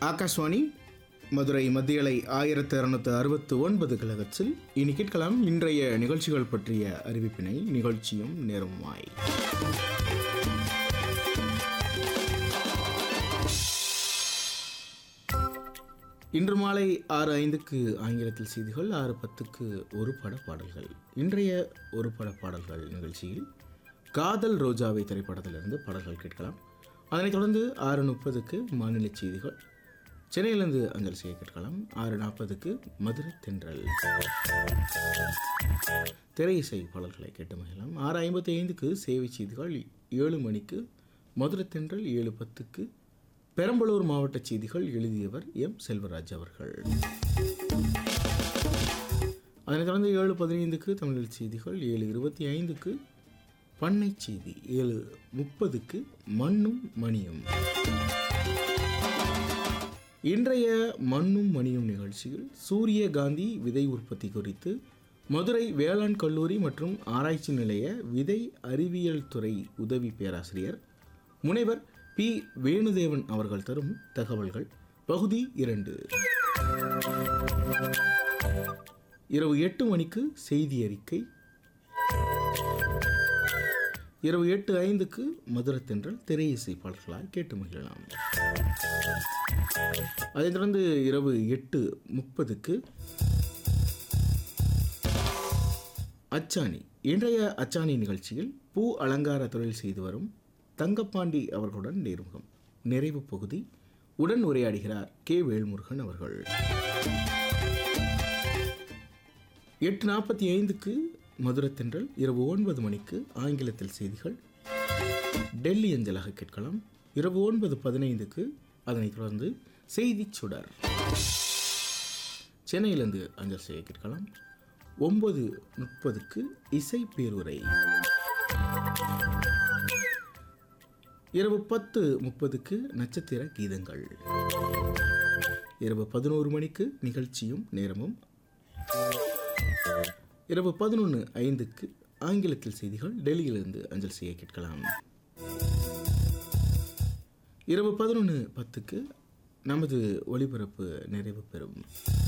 ஆகாஷ்வாணி மதுரை மத்தியலை ஆயிரத்தி அறுநூத்து அறுபத்து ஒன்பது கழகத்தில் இனி கேட்கலாம் இன்றைய நிகழ்ச்சிகள் பற்றிய அறிவிப்பினை நிகழ்ச்சியும் நேரமாய் இன்று மாலை ஆறு ஐந்துக்கு ஆங்கிலத்தில் செய்திகள் ஆறு பத்துக்கு ஒரு பட பாடல்கள் இன்றைய ஒரு பட பாடல்கள் நிகழ்ச்சியில் காதல் ரோஜாவை திரைப்படத்திலிருந்து பாடல்கள் கேட்கலாம் அதனைத் தொடர்ந்து ஆறு முப்பதுக்கு மாநில செய்திகள் சென்னையிலிருந்து அஞ்சல் செய்ய கேட்கலாம் ஆறு நாற்பதுக்கு மதுரை தென்றல் திரை இசை பாடல்களை கேட்டு மகிழலாம் ஆறு ஐம்பத்தி ஐந்துக்கு சேவை செய்திகள் ஏழு மணிக்கு மதுரை தென்றல் ஏழு பத்துக்கு பெரம்பலூர் மாவட்ட செய்திகள் எழுதியவர் எம் செல்வராஜ் அவர்கள் அதனைத் தொடர்ந்து ஏழு பதினைந்துக்கு தமிழ் செய்திகள் ஏழு இருபத்தி ஐந்துக்கு பண்ணை செய்தி ஏழு முப்பதுக்கு மண்ணும் மணியும் இன்றைய மண்ணும் மணியும் நிகழ்ச்சியில் சூரியகாந்தி விதை உற்பத்தி குறித்து மதுரை வேளாண் கல்லூரி மற்றும் ஆராய்ச்சி நிலைய விதை அறிவியல் துறை உதவி பேராசிரியர் முனைவர் பி வேணுதேவன் அவர்கள் தரும் தகவல்கள் பகுதி இரண்டு இரவு எட்டு மணிக்கு செய்தி அறிக்கை இரவு எட்டு ஐந்துக்கு மதுரத்தென்றல் திரை இசை பாடல்களாய் கேட்டு மகிழலாம் அதைத் தொடர்ந்து இரவு எட்டு முப்பதுக்கு அச்சாணி இன்றைய அச்சாணி நிகழ்ச்சியில் பூ அலங்கார தொழில் செய்து வரும் தங்கப்பாண்டி அவர்களுடன் நேர்முகம் நிறைவு பகுதி உடன் உரையாடுகிறார் கே வேல்முருகன் அவர்கள் எட்டு நாற்பத்தி ஐந்துக்கு மதுரத்தென்றல் இரவு ஒன்பது மணிக்கு ஆங்கிலத்தில் செய்திகள் டெல்லி அஞ்சலாக கேட்கலாம் இரவு ஒன்பது பதினைந்துக்கு அதனைத் தொடர்ந்து செய்திச் சுடர் சென்னையிலிருந்து அஞ்சல் செய்ய கேட்கலாம் ஒன்பது முப்பதுக்கு இசை பேருரை இரவு பத்து முப்பதுக்கு நட்சத்திர கீதங்கள் இரவு பதினோரு மணிக்கு நிகழ்ச்சியும் நேரமும் இரவு பதினொன்று ஐந்துக்கு ஆங்கிலத்தில் செய்திகள் டெல்லியிலிருந்து அஞ்சல் செய்ய கேட்கலாம் இரவு பதினொன்று பத்துக்கு நமது ஒளிபரப்பு நிறைவு பெறும்